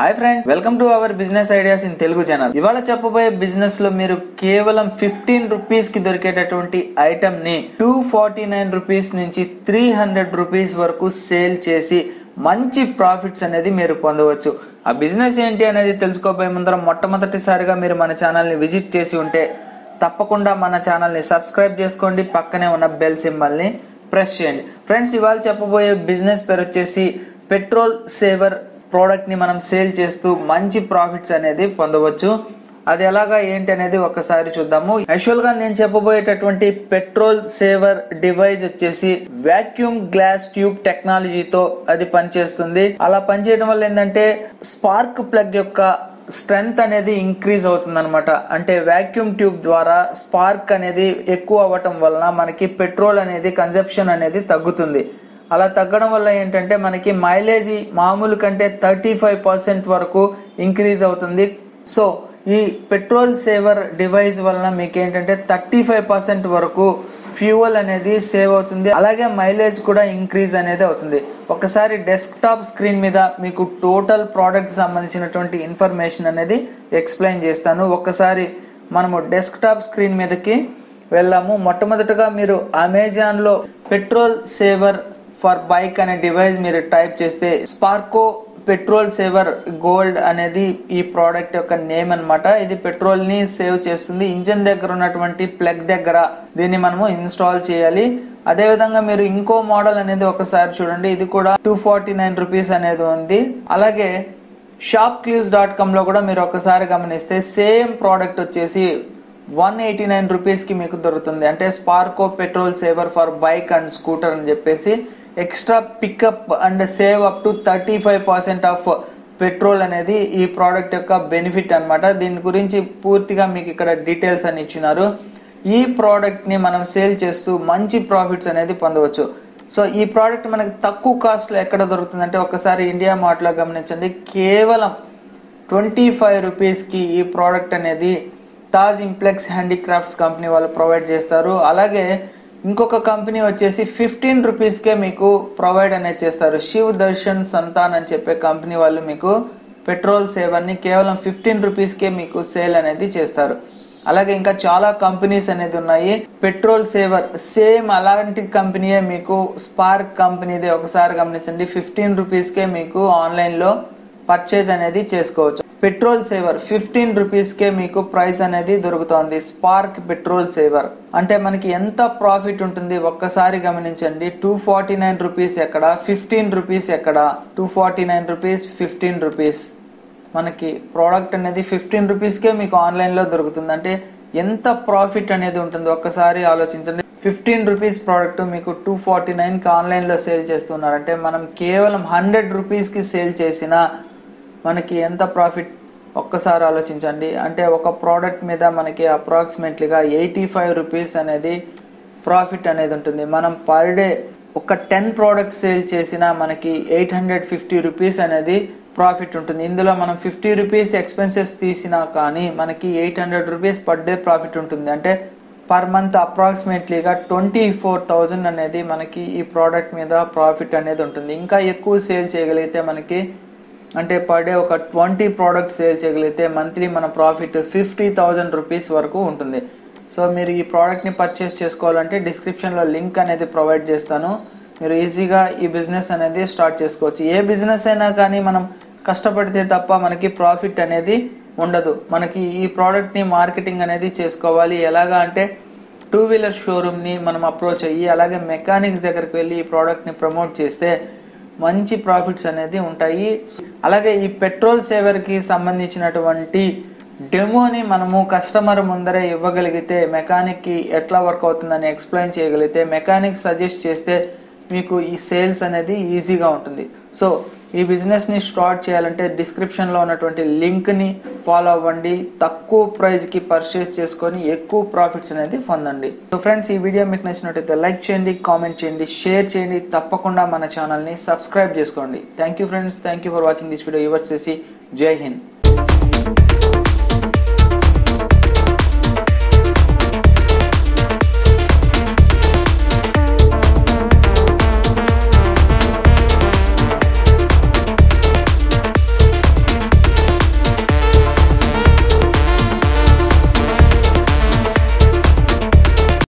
hi friends welcome to our business ideas in Telugu channel ఇవాళ చెప్పబోయే business లో మీరు కేవలం ఫిఫ్టీన్ రూపీస్ కి దొరికేటటువంటి ఐటమ్ ని టూ ఫార్టీ నైన్ రూపీస్ నుంచి త్రీ హండ్రెడ్ రూపీస్ వరకు సేల్ చేసి మంచి ప్రాఫిట్స్ అనేది మీరు పొందవచ్చు ఆ బిజినెస్ ఏంటి అనేది తెలుసుకోబోయే ముందర మొట్టమొదటిసారిగా మీరు మన ఛానల్ ని విజిట్ చేసి ఉంటే తప్పకుండా మన ఛానల్ ని సబ్స్క్రైబ్ చేసుకోండి పక్కనే ఉన్న బెల్ సింబల్ ని ప్రెస్ చేయండి ఫ్రెండ్స్ ఇవాళ చెప్పబోయే బిజినెస్ పేరు వచ్చేసి పెట్రోల్ సేవర్ ప్రోడక్ట్ ని మనం సేల్ చేస్తూ మంచి ప్రాఫిట్స్ అనేది పొందవచ్చు అది ఎలాగా ఏంటి అనేది ఒకసారి చూద్దాము యాక్చువల్ గా నేను చెప్పబోయేటటువంటి పెట్రోల్ సేవర్ డివైస్ వచ్చేసి వాక్యూమ్ గ్లాస్ ట్యూబ్ టెక్నాలజీతో అది పనిచేస్తుంది అలా పనిచేయడం వల్ల ఏంటంటే స్పార్క్ ప్లగ్ యొక్క స్ట్రెంగ్త్ అనేది ఇంక్రీజ్ అవుతుంది అనమాట అంటే వాక్యూమ్ ట్యూబ్ ద్వారా స్పార్క్ అనేది ఎక్కువ అవ్వటం వలన మనకి పెట్రోల్ అనేది కన్జప్షన్ అనేది తగ్గుతుంది అలా తగ్గడం వల్ల ఏంటంటే మనకి మైలేజ్ మామూలు కంటే థర్టీ ఫైవ్ పర్సెంట్ వరకు ఇంక్రీజ్ అవుతుంది సో ఈ పెట్రోల్ సేవర్ డివైస్ వలన మీకు ఏంటంటే థర్టీ ఫైవ్ పర్సెంట్ వరకు ఫ్యూయల్ అనేది సేవ్ అవుతుంది అలాగే మైలేజ్ కూడా ఇంక్రీజ్ అనేది అవుతుంది ఒకసారి డెస్క్టాప్ స్క్రీన్ మీద మీకు టోటల్ ప్రోడక్ట్ సంబంధించినటువంటి ఇన్ఫర్మేషన్ అనేది ఎక్స్ప్లెయిన్ చేస్తాను ఒక్కసారి మనము డెస్క్టాప్ స్క్రీన్ మీదకి వెళ్ళాము మొట్టమొదటగా మీరు అమెజాన్ లో పెట్రోల్ సేవర్ ఫర్ బైక్ అనే డివైస్ మీరు టైప్ చేస్తే స్పార్కో పెట్రోల్ సేవర్ గోల్డ్ అనేది ఈ ప్రోడక్ట్ యొక్క నేమ్ అన్నమాట ఇది పెట్రోల్ ని సేవ్ చేస్తుంది ఇంజన్ దగ్గర ఉన్నటువంటి ప్లగ్ దగ్గర దీన్ని మనము ఇన్స్టాల్ చేయాలి అదే విధంగా మీరు ఇంకో మోడల్ అనేది ఒకసారి చూడండి ఇది కూడా టూ ఫార్టీ నైన్ రూపీస్ అనేది ఉంది అలాగే షాప్ క్లూస్ డాట్ కామ్ లో కూడా మీరు ఒకసారి గమనిస్తే సేమ్ ప్రోడక్ట్ వచ్చేసి వన్ ఎయిటీ నైన్ రూపీస్ కి మీకు దొరుకుతుంది అంటే Sparko petrol saver for bike and scooter అని చెప్పేసి extra pickup and save up to thirty five percent of petrol అనేది ఈ ప్రోడక్ట్ యొక్క బెనిఫిట్ అన్నమాట దీని గురించి పూర్తిగా మీకు ఇక్కడ డీటెయిల్స్ అని ఇచ్చినారు ఈ ప్రోడక్ట్ ని మనం సేల్ చేస్తూ మంచి ప్రాఫిట్స్ అనేది పొందవచ్చు సో ఈ ప్రోడక్ట్ మనకి తక్కువ కాస్ట్ లో ఎక్కడ దొరుకుతుందంటే ఒకసారి ఇండియా మార్ట్ లో గమనించండి కేవలం ట్వంటీ ఫైవ్ రూపీస్ కి ఈ ప్రోడక్ట్ అనేది తాజ్ ఇంప్లెక్స్ హ్యాండీక్రాఫ్ట్స్ కంపెనీ వాళ్ళు ప్రొవైడ్ చేస్తారు అలాగే ఇంకొక కంపెనీ వచ్చేసి ఫిఫ్టీన్ రూపీస్కే మీకు ప్రొవైడ్ అనేది చేస్తారు శివ్ దర్శన్ సంతాన్ అని చెప్పే కంపెనీ వాళ్ళు మీకు పెట్రోల్ సేవర్ని కేవలం ఫిఫ్టీన్ రూపీస్కే మీకు సేల్ అనేది చేస్తారు అలాగే ఇంకా చాలా కంపెనీస్ అనేది ఉన్నాయి పెట్రోల్ సేవర్ సేమ్ అలాంటి కంపెనీయే మీకు స్పార్క్ కంపెనీదే ఒకసారి గమనించండి ఫిఫ్టీన్ రూపీస్కే మీకు ఆన్లైన్లో పర్చేజ్ అనేది చేసుకోవచ్చు పెట్రోల్ సేవర్ ఫిఫ్టీన్ రూపీస్ కే మీకు ప్రైస్ అనేది దొరుకుతోంది స్పార్క్ పెట్రోల్ సేవర్ అంటే మనకి ఎంత ప్రాఫిట్ ఉంటుంది ఒక్కసారి గమనించండి టూ ఫార్టీ నైన్ రూపీస్ ఎక్కడ ఫిఫ్టీన్ రూపీస్ ఎక్కడ two forty nine rupees fifteen rupees మనకి ప్రోడక్ట్ అనేది ఫిఫ్టీన్ రూపీస్కే మీకు ఆన్లైన్లో దొరుకుతుంది అంటే ఎంత ప్రాఫిట్ అనేది ఉంటుంది ఒక్కసారి ఆలోచించండి ఫిఫ్టీన్ రూపీస్ ప్రోడక్ట్ మీకు టూ ఫార్టీ నైన్కి ఆన్లైన్లో సేల్ చేస్తున్నారు అంటే మనం కేవలం హండ్రెడ్ రూపీస్కి సేల్ చేసిన మనకి ఎంత ప్రాఫిట్ ఒక్కసారి ఆలోచించండి అంటే ఒక ప్రోడక్ట్ మీద మనకి అప్రాక్సిమేట్లీగా ఎయిటీ ఫైవ్ రూపీస్ అనేది ప్రాఫిట్ అనేది ఉంటుంది మనం పర్ డే ఒక టెన్ ప్రోడక్ట్ సేల్ చేసినా మనకి ఎయిట్ హండ్రెడ్ ఫిఫ్టీ రూపీస్ అనేది ప్రాఫిట్ ఉంటుంది ఇందులో మనం ఫిఫ్టీ రూపీస్ ఎక్స్పెన్సెస్ తీసినా కానీ మనకి eight hundred rupees per day profit ఉంటుంది అంటే పర్ మంత్ అప్రాక్సిమేట్లీగా ట్వంటీ ఫోర్ థౌజండ్ అనేది మనకి ఈ ప్రోడక్ట్ మీద ప్రాఫిట్ అనేది ఉంటుంది ఇంకా ఎక్కువ సేల్ చేయగలిగితే మనకి అంటే పర్ డే ఒక ట్వంటీ ప్రోడక్ట్స్ సేల్ చేయగలిగితే మంత్లీ మన ప్రాఫిట్ ఫిఫ్టీ థౌజండ్ రూపీస్ వరకు ఉంటుంది సో మీరు ఈ ప్రోడక్ట్ని పర్చేస్ చేసుకోవాలంటే డిస్క్రిప్షన్లో లింక్ అనేది ప్రొవైడ్ చేస్తాను మీరు ఈజీగా ఈ బిజినెస్ అనేది స్టార్ట్ చేసుకోవచ్చు ఏ బిజినెస్ అయినా కానీ మనం కష్టపడితే తప్ప మనకి ప్రాఫిట్ అనేది ఉండదు మనకి ఈ ప్రోడక్ట్ని మార్కెటింగ్ అనేది చేసుకోవాలి ఎలాగా అంటే టూ వీలర్ షోరూమ్ని మనం అప్రోచ్ అయ్యి అలాగే మెకానిక్స్ దగ్గరికి వెళ్ళి ఈ ప్రోడక్ట్ని ప్రమోట్ చేస్తే మంచి ప్రాఫిట్స్ అనేది ఉంటాయి అలాగే ఈ పెట్రోల్ సేవర్కి సంబంధించినటువంటి డెమోని మనము కస్టమర్ ముందరే ఇవ్వగలిగితే మెకానిక్కి ఎట్లా వర్క్ అవుతుందని ఎక్స్ప్లెయిన్ చేయగలిగితే మెకానిక్ సజెస్ట్ చేస్తే మీకు ఈ సేల్స్ అనేది ఈజీగా ఉంటుంది సో ఈ బిజినెస్ని స్టార్ట్ చేయాలంటే డిస్క్రిప్షన్లో ఉన్నటువంటి లింక్ని ఫాలో అవ్వండి తక్కువ ప్రైస్కి పర్చేస్ చేసుకొని ఎక్కువ ప్రాఫిట్స్ అనేది పొందండి సో ఫ్రెండ్స్ ఈ వీడియో మీకు నచ్చినట్టయితే లైక్ చేయండి కామెంట్ చేయండి షేర్ చేయండి తప్పకుండా మన ఛానల్ని సబ్స్క్రైబ్ చేసుకోండి thank you friends thank you for watching this video యువర్ చేసి జై హింద్